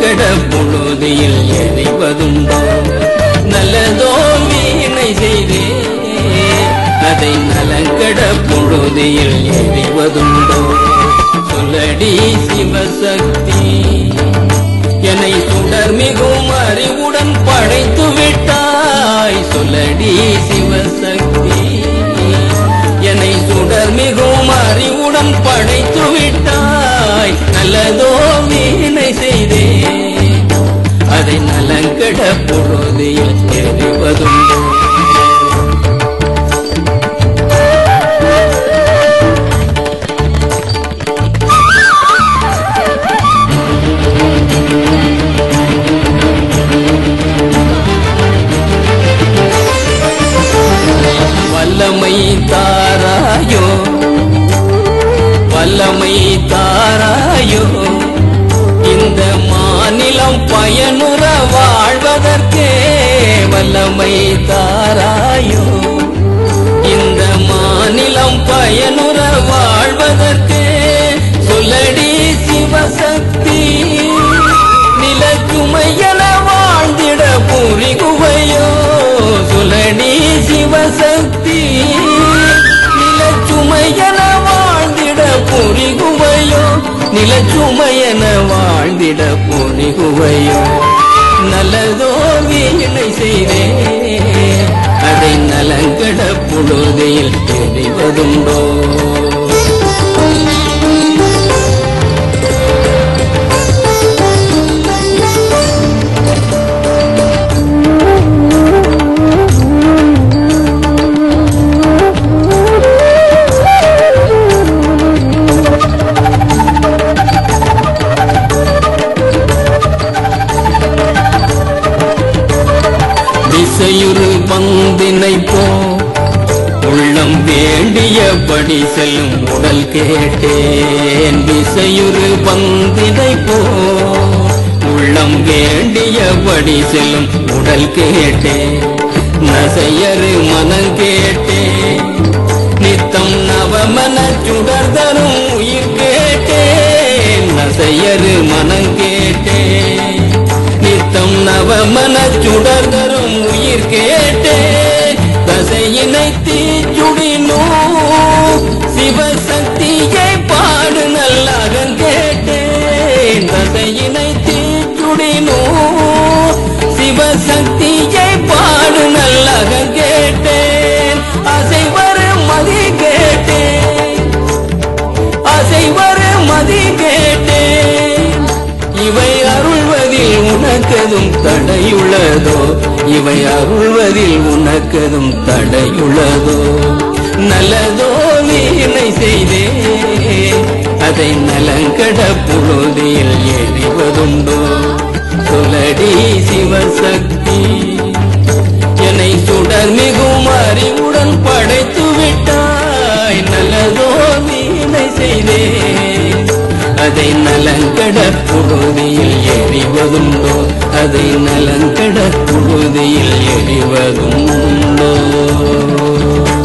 நலங்கட பொழுதில் எறிவதுண்டோ நல்லதோ வீணை செய்தே அதை நலங்கட பொழுதில் எறிவதுண்டோ சொல்லடி சிவசக்தி என்னை சுடர் மிகும் அறிவுடன் படைத்து விட்டாய் சொல்லடி சிவசக்தி என்னை சுடர் மிகும் அறிவுடன் படைத்து விட்டாய் நல்லதோ வீணை செய்தே அதை நலங்கட பொழுதில் எறிவதுண்டோ வல்லமை தாராயோ வல்லமை தாராயோ இந்த மாநிலம் பயனுற வாழ்வதற்கே வல்லமை தாராயோ இந்த மாநிலம் பயனுற வாழ்வதற்கே சொல்லடி சிவசக்தி நிலச்சுமையன வாழ்ந்திட புரிகுவையோ சொல்லடி சிவசக்தி நிலச்சுமையன வாழ்ந்திட புரிகுவையோ நிலச்சுமையன வாழ்ந்திட புரிகுவையோ நல்லதோ வீணை செய்தே அதை நலங்கட பொழுதில் தெரிவதுண்டோ திசையுறு பந்தினை போ உள்ளம் வேண்டியபடி செல்லும் உடல் கேட்டேன் திசையுறு பந்தினை போ உள்ளம் வேண்டியபடி செல்லும் உடல் கேட்டேன் நசையரு மனம் கேட்டேன் நித்தம் நவமன சுடர் தரும் உயிர் கேட்டேன் நசையரு மனம் கேட்டேன் நித்தம் நவமன சுடர் தரும் உயிர் கேட்டேன் தசையினை தீச்சுடினோ சிவசக்தியை பாடு நல்லாக கேட்டேன் தசையினை தீச்சுடினோ சிவசக்தியை பாடு நல்லாக கேட்டேன் அசைவரு மதி கேட்டேன் அசைவரு மதி கேட்டேன் இவை அருள்வதில் உனக்கதும் தடையுள்ளதோ இவை அருள்வதில் உனக்கதும் தடையுள்ளதோ நல்லதோ வீணை செய்தே அதை நலங்கட பொழுதில் எறிவதுண்டோ சொல்லடி சிவசக்தி என்னை சுடர் மிகும் அறிவுடன் படைத்து விட்டாய் நல்லதோ வீணை செய்தே அதை நலங்கட புழுதியில் எறிவதுண்டோ அதை நலங்கட புழுதியில் எறிவதுண்டோ